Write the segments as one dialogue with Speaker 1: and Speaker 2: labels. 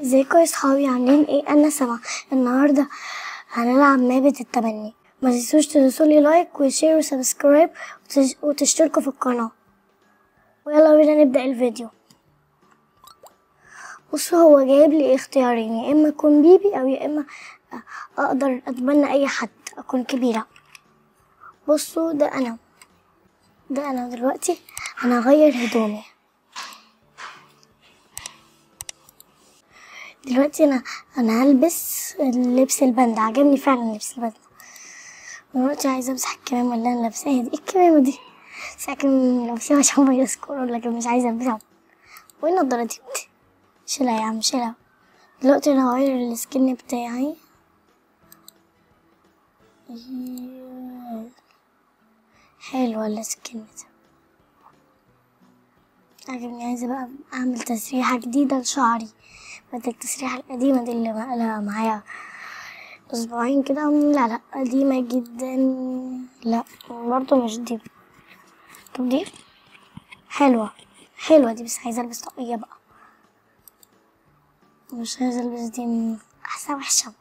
Speaker 1: ازيكم يا صحابي عاملين ايه انا سما النهارده هنلعب مابة التبني ما تنسوش تدوسولي لايك وشير وسبسكرايب وتش- وتشتركوا في القناة ويلا بينا نبدأ الفيديو بصوا هو جايب لي اختيارين يا اما اكون بيبي او يا اما اقدر اتبنى اي حد اكون كبيرة بصوا ده انا ده انا دلوقتي انا هغير هدومي دلوقتي انا انا هلبس اللبس البند عجبني فعلا لبس البند دلوقتي عايزه امسح الكمامه اللي انا لابساها دي ايه الكمامه دي ساكن لابساها عشان فيروس كورونا لكن مش عايزه البسها وين النضاره دي شيلها يا عم شيلها دلوقتي انا هغير السكن بتاعي حلوة السكن ده عجبني عايزة بقى أعمل تسريحة جديدة لشعري بدل التسريحة القديمة دي اللي بقالها معايا أسبوعين كده لا لا قديمة جدا لا برضه مش دي طب دي حلوة حلوة دي بس عايزة ألبس طاقية بقى مش عايزة ألبس دي أحسن وحشة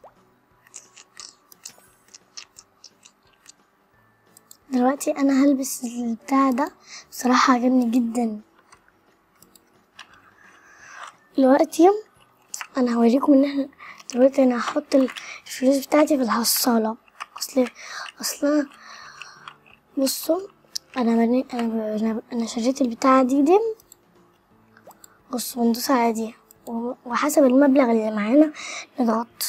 Speaker 1: دلوقتي أنا هلبس البتاع ده بصراحة عجبني جدا دلوقتي انا هوريكم ان احنا دلوقتي انا هحط الفلوس بتاعتي في الحصالة اصل اصلا بصوا انا بني انا انا, أنا شريت البتاعة دي دي بصوا بندوس على دي و- وحسب المبلغ اللي معانا نضغط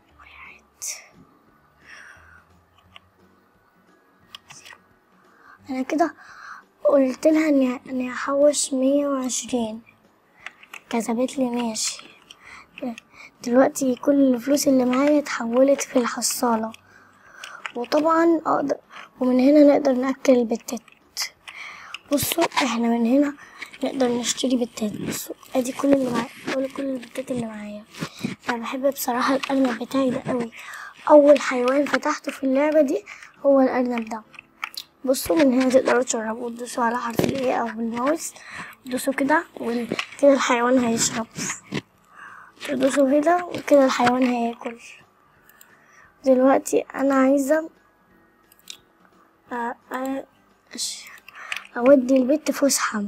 Speaker 1: انا كده قلت لها اني اني هحوش مية وعشرين كتبت لي ماشي دلوقتي كل الفلوس اللي معايا اتحولت في الحصالة وطبعا اقدر ومن هنا نقدر نأكل البتات بصوا احنا من هنا نقدر نشتري بتات بصوا ادي كل اللي معايا كل كل البتات اللي معايا انا بحب بصراحة الارنب بتاعي ده قوي اول حيوان فتحته في اللعبة دي هو الارنب ده بصوا من هنا تقدروا تشربوا تدوسوا على حرف الايه او بالماوس تدوسوا كده وكده الحيوان هيشرب تدوسوا كده وكده الحيوان هياكل دلوقتي انا عايزه أ- أ- أش- اودي البيت فسحه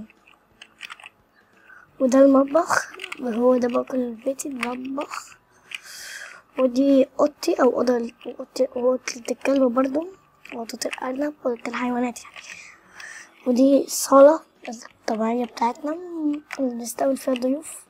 Speaker 1: وده المطبخ وهو ده باكل بيتي المطبخ ودي اوضتي او اوضه اوضتي اوضه الكلب برضو اوضه الارنب اوضه الحيوانات يعني ودي الصاله الطبيعيه بتاعتنا اللي بنستقبل فيها الضيوف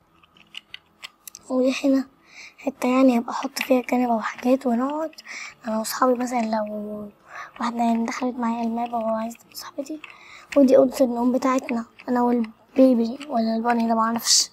Speaker 1: ودي هنا حتة يعني هبقى احط فيها كنبة وحاجات ونقعد انا واصحابي مثلا لو واحدة يعني دخلت معايا المابة وعايزة تبقى صاحبتي ودي اوضة النوم بتاعتنا انا والبيبي ولا الباني ده معرفش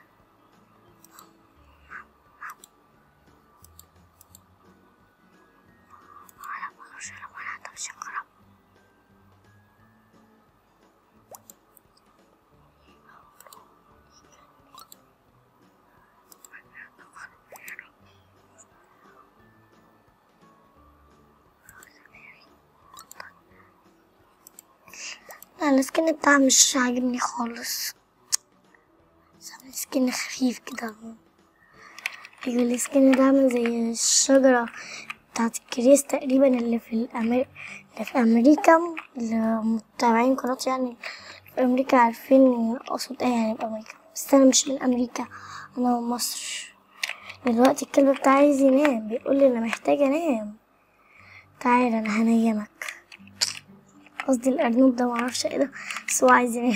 Speaker 1: لا السكن بتاعها مش عاجبني خالص بس عامل سكن خفيف كده ايوه السكن ده عامل زي الشجرة بتاعت الكريس تقريبا اللي في الأمر... اللي في أمريكا اللي متابعين قناتي يعني في أمريكا عارفين أقصد ايه يعني بأمريكا بس أنا مش من أمريكا أنا من مصر دلوقتي الكلب بتاعي عايز ينام بيقول لي أنا محتاجة أنام تعال أنا هنيمك قصدي الأرنب ده معرفش ايه ده بس هو عايز ينام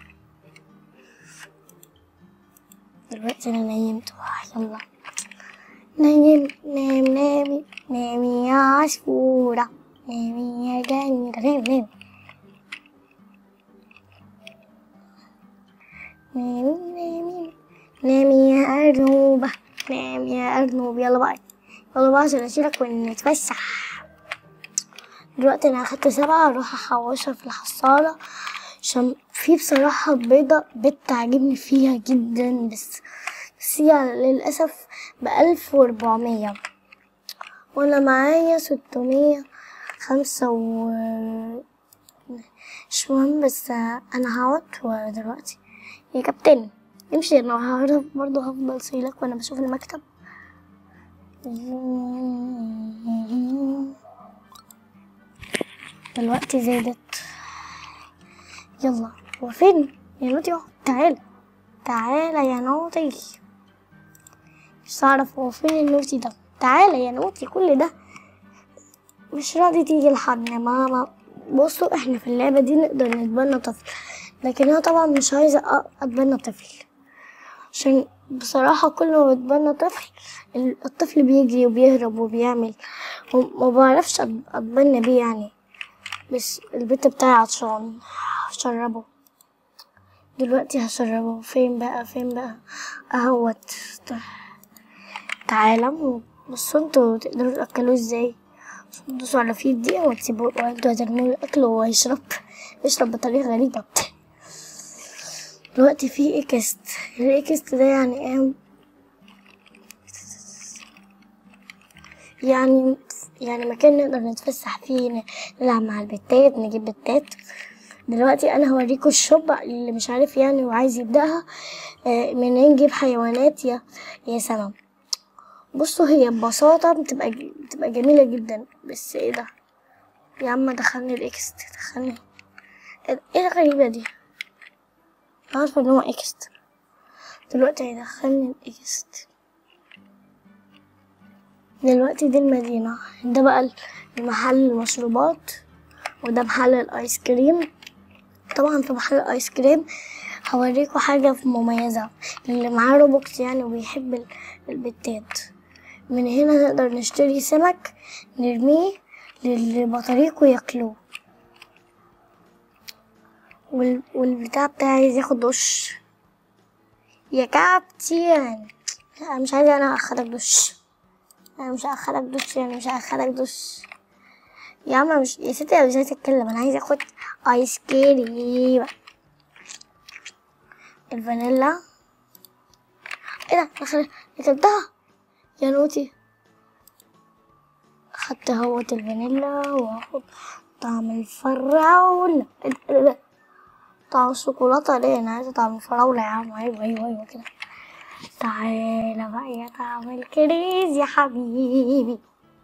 Speaker 1: دلوقتي أنا نيمته يلا نايم نام نامي نامي يا عصفورة نامي يا جميلة نام نام نامي نامي نامي يا أرنوبة نامي يا أرنوب يلا بقى يلا بقى عشان أشيلك ونتفسح دلوقتي أنا أخدت سبعة أروح أحوشها في الحصالة عشان في بصراحة بيضة بيض تعجبني فيها جدا بس بس هي للأسف بألف وأربعمية وأنا معايا ستمية خمسة و مش مهم بس أنا هقعد دلوقتي يا كابتن امشي انا هعرف برضه هفضل صيلك وانا بشوف المكتب دلوقتي زادت يلا هو فين يا نوتي اهو تعالى تعالى يا نوتي مش هعرف هو فين النوتي ده تعالى يا نوتي كل ده مش راضي تيجي لحدنا ماما بصوا احنا في اللعبة دي نقدر نتبنى طفل لكن انا طبعا مش عايزة أ- اتبنى طفل عشان بصراحة كل ما بتبنى طفل ال- الطفل بيجري وبيهرب وبيعمل وما بعرفش أت- اتبنى بيه يعني بس البيت بتاعي عطشان هشربه دلوقتي هشربه فين بقى فين بقى اهوت تعالى بصوا انتوا تقدروا تاكلوه ازاي تدوسوا على فيه دي وتسيبوه وانتوا هترموا الاكل وهو يشرب يشرب بطريقه غريبه دلوقتي في اكست الاكست ده يعني ايه يعني يعني مكان نقدر نتفسح فيه نلعب مع البتات نجيب بتات دلوقتي انا هوريكم الشوب اللي مش عارف يعني وعايز يبداها آه، منين نجيب حيوانات يا يا سما بصوا هي ببساطة بتبقى ج- بتبقى جميلة جدا بس ايه ده يا عم دخلني الاكست دخلني ايه إيه الغريبة دي عارفة ان هو اكست دلوقتي هيدخلني الاكست دلوقتي دي المدينة ده بقى المحل المشروبات وده محل الايس كريم طبعا في محل الايس كريم هوريكم حاجة مميزة اللي معاه روبوكس يعني وبيحب ال- البتات من هنا نقدر نشتري سمك نرميه للبطاريق وياكلوه وال... والبتاع بتاعي عايز ياخد دش يا كابتن لا مش عايزة انا اخدك دش انا مش هاخدك دش يعني مش هاخدك دش يا عم مش يا ستي انا مش عايزة اتكلم انا عايزة اخد ايس كريم الفانيلا ايه ده دخل كتبتها يا نوتي خدت هوت الفانيلا واخد طعم الفراولة إيه ده- إيه ده؟ طعم الشوكولاتة ليه انا عايزة طعم الفراولة يا عم ايوه ايوه ايوه كده تعالى بقى يا طعم الكريز يا حبيبي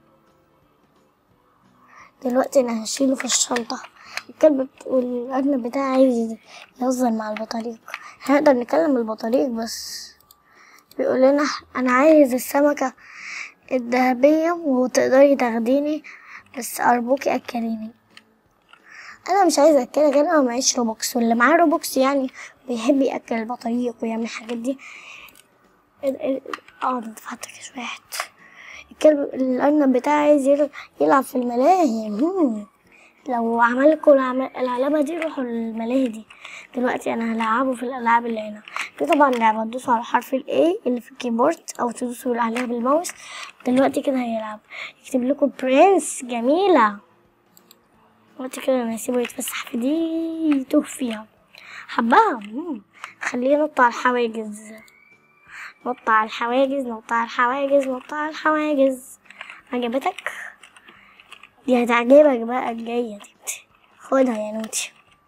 Speaker 1: دلوقتي انا هشيله في الشنطة الكلب بت- والأرنب بتاعي عايز يهزر مع البطاريق هنقدر نكلم البطاريق بس بيقول لنا انا عايز السمكة الذهبية وتقدري تاخديني بس ارجوكي اكليني انا مش عايزة اكلك انا معيش روبوكس واللي معاه روبوكس يعني بيحب ياكل البطاريق ويعمل الحاجات دي ال- ال- اه ده فتح شوية الكلب الارنب بتاعي عايز يل- يلعب في الملاهي مم. لو عملكم العم- العلامة دي روحوا الملاهي دي دلوقتي انا هلعبه في الالعاب اللي هنا في طبعا لعبة تدوسوا على حرف ال A اللي في الكيبورد او تدوسوا عليها بالماوس دلوقتي كده هيلعب يكتب لكم برنس جميلة دلوقتي كده انا هسيبه يتفسح في دي يتوه فيها حبها مم. خليه ينط على الحواجز نط على الحواجز نط على الحواجز نط على الحواجز عجبتك دي هتعجبك بقى الجاية دي خدها يا نوتي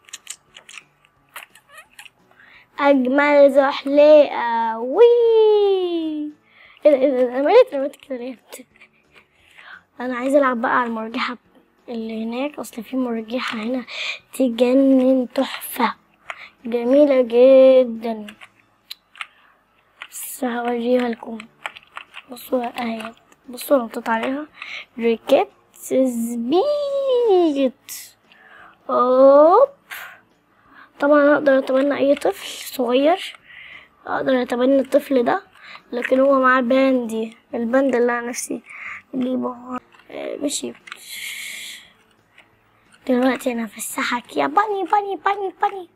Speaker 1: أجمل زحليقة وي ايه ده ايه ده انا مالي اترميت كده ليه انا عايزة العب بقى على المرجحة اللي هناك اصل في مرجحة هنا تجنن تحفة جميلة جدا بس هوريها لكم بصوا اهي بصوا نطيت عليها ركبت سبيت اوب طبعا اقدر اتبنى اي طفل صغير اقدر اتبنى الطفل ده لكن هو معاه باندي الباند اللي انا نفسي اجيبه آه، مشي دلوقتي انا هفسحك يا بني بني بني بني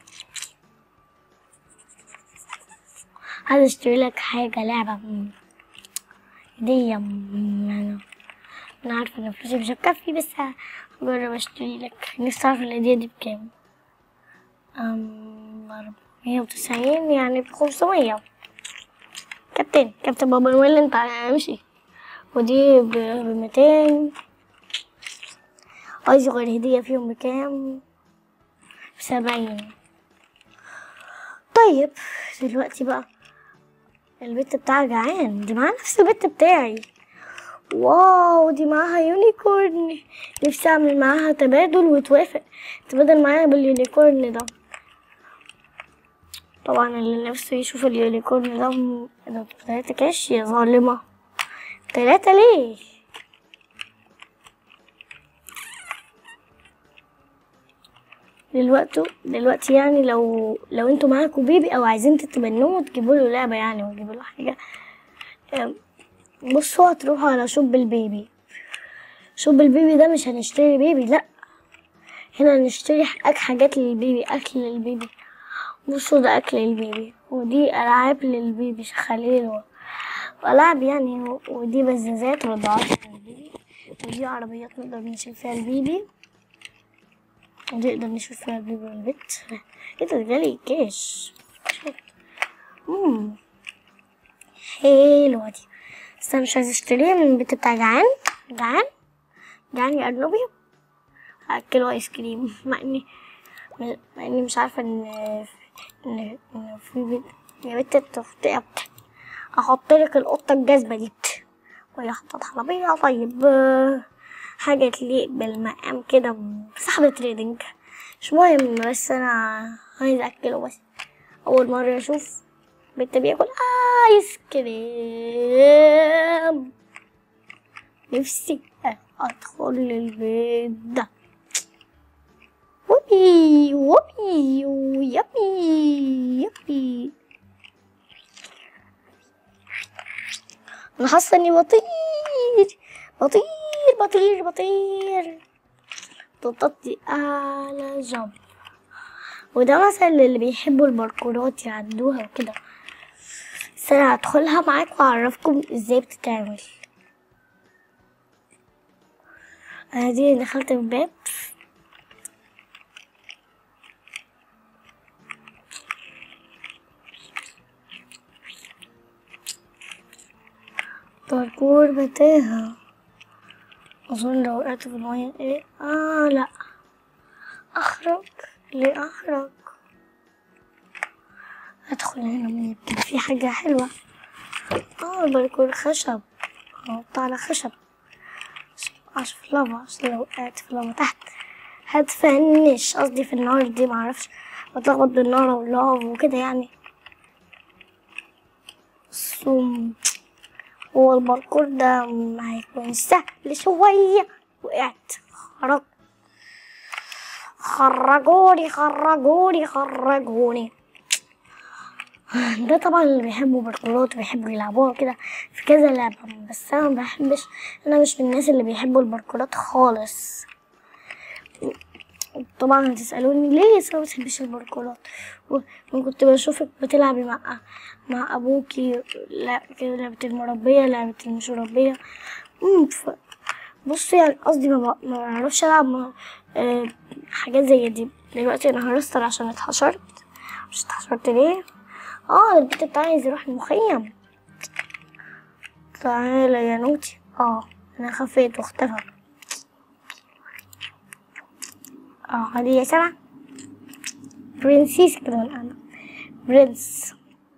Speaker 1: عايز اشتري لك حاجة لعبة مم. هدية مم، انا انا عارفة ان فلوسي مش هتكفي بس هجرب اشتري لك نفسي اعرف الهدية دي بكام أم أربعمية وتسعين يعني بخمسمية كابتن كابتن بابا نويل انت امشي ودي ب- بميتين أصغر هدية فيهم بكام بسبعين طيب دلوقتي بقى البت بتاعها جعان دي معاها نفس البت بتاعي واو دي معاها يونيكورن نفسي اعمل معاها تبادل وتوافق تبادل معايا باليونيكورن ده طبعا اللي نفسه يشوف اليونيكورن ده م- ده تلاتة كاش يا ظالمة تلاتة ليه دلوقتي دلوقتي يعني لو لو انتوا معاكوا بيبي او عايزين تتبنوه تجيبوا له لعبة يعني وتجيبوا له حاجة أم، بصوا هتروحوا على شوب البيبي شوب البيبي ده مش هنشتري بيبي لا هنا هنشتري أك حاجات للبيبي اكل للبيبي بصوا ده اكل للبيبي ودي العاب للبيبي خليل و- والعاب يعني و- ودي بزازات ورضاعات للبيبي ودي عربيات نقدر نشيل فيها البيبي ونقدر نشوف فيها البيبي والبت ايه ده جالي كاش مم. حلوة دي بس انا مش عايزة اشتريها من البيت بتاع جعان جعان جعان يا ارنبي هاكله ايس كريم مع اني مع اني مش عارفة ان ان إن في بنت يا بنت التفتية احط لك القطة الجاذبة دي وهي حطت حلبية طيب آه، حاجة تليق بالمقام كده صاحبة تريدنج مش مهم بس انا عايزة اكله بس اول مرة اشوف بنت بياكل ايس كريم نفسي ادخل البيت ده وبي وبي ويبي يبي انا حاسه اني بطير بطير بطير بطير تططي اعلى جنب وده مثلا اللي بيحبوا الباركورات يعدوها وكده بس انا هدخلها معاكم واعرفكم ازاي بتتعمل انا دي دخلت الباب باركور بتاعها اظن لو وقعت في المية ايه اه لا اخرج ليه اخرج ادخل هنا من يمكن في حاجة حلوة اه الباركور خشب احط على خشب عشان في لافا عشان لو وقعت في لافا تحت هتفنش قصدي في النار دي معرفش بتلخبط بالنار واللاف وكده يعني ثم هو الباركور ده ما هيكون سهل شوية وقعت خرج خرجوني خرجوني خرجوني ده طبعا اللي بيحبوا باركورات وبيحبوا يلعبوها كده في كذا لعبة بس انا ما بحبش انا مش من الناس اللي بيحبوا الباركورات خالص طبعا هتسألوني ليه يا ما بتحبش الباركورات و- وكنت بشوفك بتلعبي مع مع ابوكي لا كده لعبة المربية لعبة المش مربية أمم، ف- بصي يعني قصدي ما بع- ما بعرفش العب مع- آه، حاجات زي دي دلوقتي انا هرستر عشان اتحشرت مش اتحشرت ليه اه البيت بتاعي عايز يروح المخيم تعالى يا نوتي اه انا خفيت واختفى اه هذه يا سما برنسيس كده انا برنس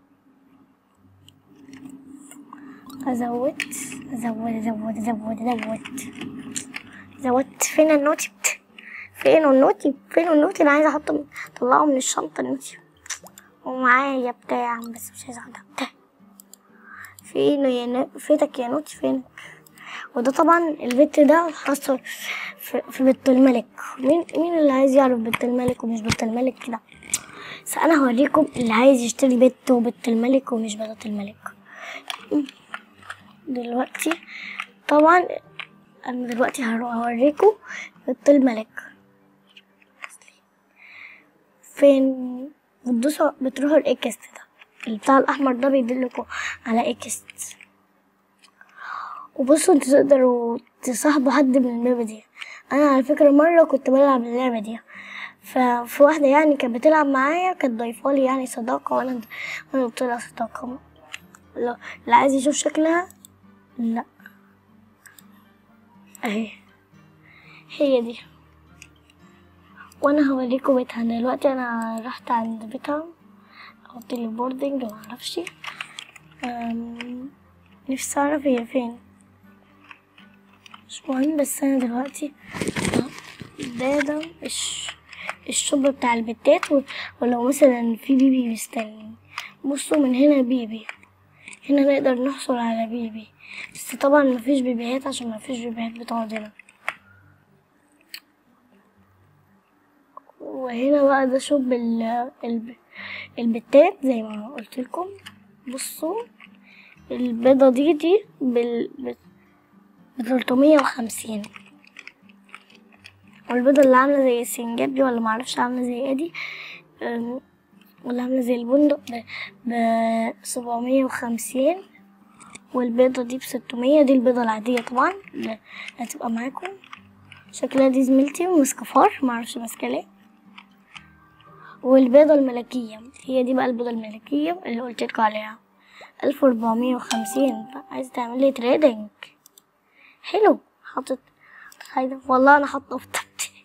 Speaker 1: ازود ازود ازود ازود ازود زودت فين النوتي بت- فين النوتي فين النوتي انا عايزه احطه طلعه من الشنطه النوتي ومعايا بتاع بس مش عايزه اخدها بتاع فين يا نو... فينك يا نوتي فينك وده طبعا البت ده حصل في, في بيت الملك مين مين اللي عايز يعرف بيت الملك ومش بيت الملك كده بس انا هوريكم اللي عايز يشتري بيت وبيت الملك ومش بيت الملك دلوقتي طبعا انا دلوقتي هروح اوريكم بيت الملك فين بتدوسوا بتروحوا الاكست ده اللي بتاع الاحمر ده بيدلكوا على اكست وبصوا انتوا تقدروا تصاحبوا حد من اللعبة دي انا على فكرة مرة كنت بلعب اللعبة دي ففي واحدة يعني كانت بتلعب معايا كانت ضايفالي يعني صداقة وانا وانا قلت لها صداقة لو اللي عايز يشوف شكلها لا اهي هي دي وانا هوريكم بيتها دلوقتي انا رحت عند بيتها احط لي بوردنج معرفش أم، نفسي اعرف هي فين مش مهم بس انا دلوقتي ده ده الش... الشوب بتاع البتات و... ولو مثلا في بيبي مستني بصوا من هنا بيبي هنا نقدر نحصل على بيبي بس طبعا مفيش بيبيهات عشان مفيش بيبيهات بتقعد هنا وهنا بقى ده شوب ال... الب... البتات زي ما قلت لكم بصوا البيضة دي دي بال ب 350 والبيضة اللي عاملة زي السنجاب دي ولا معرفش عاملة زي ايه دي أم، واللي عاملة زي البندق ب ب 750 والبيضة دي بستمية دي البيضة العادية طبعا اللي هتبقى معاكم شكلها دي زميلتي وماسكة فار معرفش ماسكة ليه والبيضة الملكية هي دي بقى البيضة الملكية اللي قلتلكوا عليها ألف وأربعمية وخمسين عايز تعملي تريدنج حلو حاطط حاجة والله أنا حاطة قطة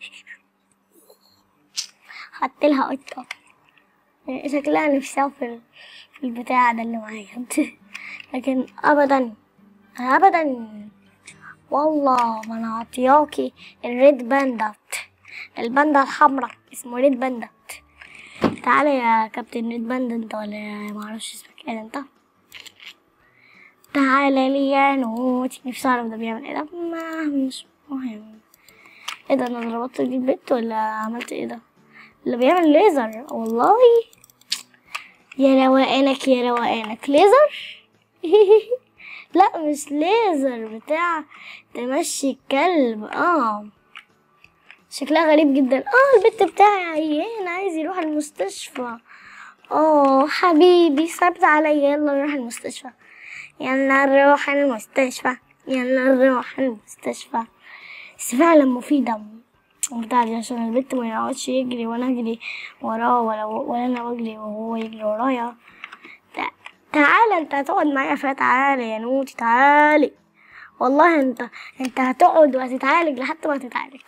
Speaker 1: حط لها قطة شكلها نفسها في ال- في البتاع ده اللي معايا لكن أبدا أبدا والله ما أنا عطياكي الريد باندا الباندا الحمراء اسمه ريد باندا تعالى يا كابتن ريد باندا انت ولا معرفش اسمك ايه انت تعالى لي يا نوتي نفسي اعرف ده بيعمل ايه ده ما مش مهم ايه ده انا ضربت دي البت ولا عملت ايه ده اللي بيعمل ليزر والله يا روقانك يا روقانك ليزر لا مش ليزر بتاع تمشي الكلب اه شكلها غريب جدا اه البت بتاعي عيان عايز يروح المستشفى اه حبيبي صعبت عليا يلا نروح المستشفى يلا نروح المستشفى يلا نروح المستشفى بس فعلا مفيدة بتاع دي عشان البت ما يقعدش يجري وانا اجري وراه ولا ولا انا اجري وهو يجري ورايا تع- تعالى انت هتقعد معايا فيها تعالى يا نوتي تعالي والله انت انت هتقعد وهتتعالج لحد ما تتعالج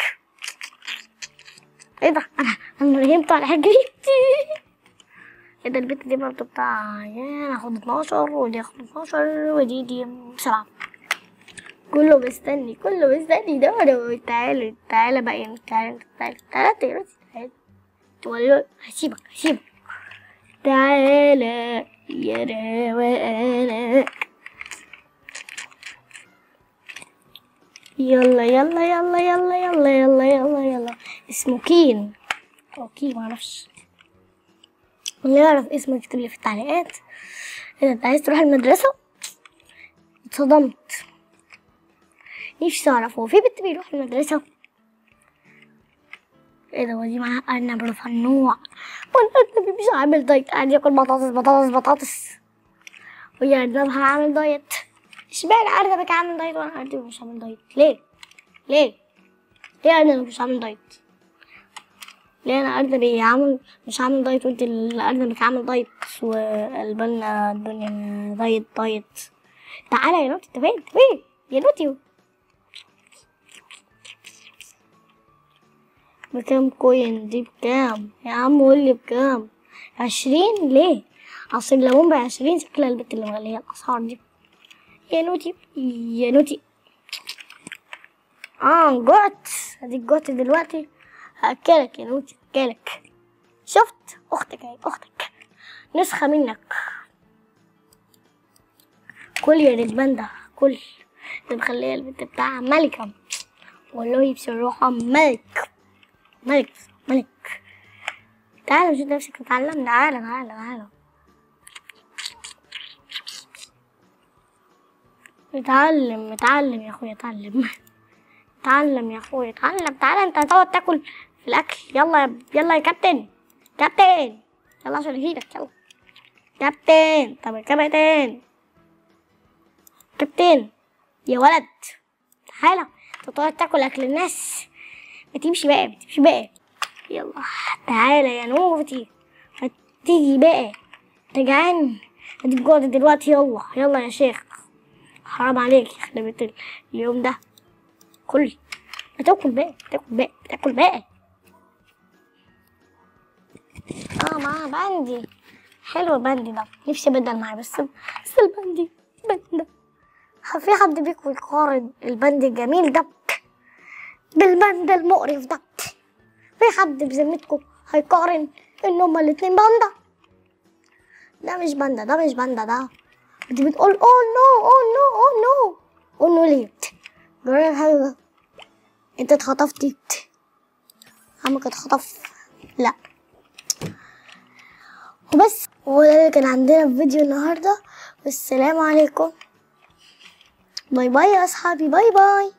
Speaker 1: ايه ده انا انا نمت على حاجه ايه ده البت دي برضه بتاع يا انا هاخد 12 ودي هاخد 12 ودي دي سبعة كله مستني كله مستني دورة تعالى تعالى بقى يعني تعالى تعالى تعالى تعالى تعالى تقول هسيبك هسيبك تعالى يا روانك يلا يلا يلا يلا يلا يلا يلا يلا اسمه كين او كين معرفش اللي يعرف اسمه يكتب لي في التعليقات اذا انت عايز تروح المدرسة اتصدمت نفسي اعرف هو في بنت بيروح المدرسة ايه ده ودي معاها ارنب رفنوع والارنب مش عامل دايت قاعد ياكل بطاطس بطاطس بطاطس وهي ارنبها عامل دايت اشمعنى ارنبك عامل دايت وانا ارنبي مش عامل دايت ليه ليه ليه ارنبك مش عامل دايت ليه انا ارنبي عامل مش عامل دايت وانت اللي ارنبك عامل دايت وقلبنا الدنيا دايت دايت تعالى يا نوتي انت فين انت فين يا نوتي بكام كوين دي بكام يا عم قولي بكام عشرين ليه عصير ليمون بعشرين شكلها البت اللي مغلية الأسعار دي يا نوتي يا نوتي اه جعت اديك جعت دلوقتي هاكلك يا نوتي هاكلك شفت اختك اهي اختك نسخة منك كل يا ريد باندا كل ده مخليه البنت بتاعها ملكة والله بصراحة ملك ملك ملك تعالى مش نفسك تتعلم تعالى تعالى تعالى اتعلم اتعلم يا اخويا اتعلم اتعلم يا اخويا اتعلم تعالى انت هتقعد تاكل في الاكل يلا يا يلا يا كابتن كابتن يلا عشان اشيلك يلا كابتن طب يا كابتن كابتن يا ولد تعالى انت تقعد تاكل اكل الناس ما تمشي بقى ما تمشي بقى يلا تعالى يا نوفتي هتيجي بقى انت جعان اديك جوعت دلوقتي يلا يلا يا شيخ حرام عليك يخرب بيت اليوم ده كل ما تاكل بقى تاكل بقى تاكل بقى اه ما عندي حلو الباندي ده نفسي ابدل معاه بس بس الباندي باندا في حد بيكون يقارن الباندي الجميل ده بالباندا المقرف ده في حد بذمتكم هيقارن ان هما الاتنين باندا ده مش باندا ده مش باندا ده انت بتقول اوه نو اوه نو اوه نو اوه نو ليه جرى حاجة انت اتخطفتي عمك اتخطف لا وبس وده اللي كان عندنا في فيديو النهارده والسلام عليكم باي باي يا اصحابي باي باي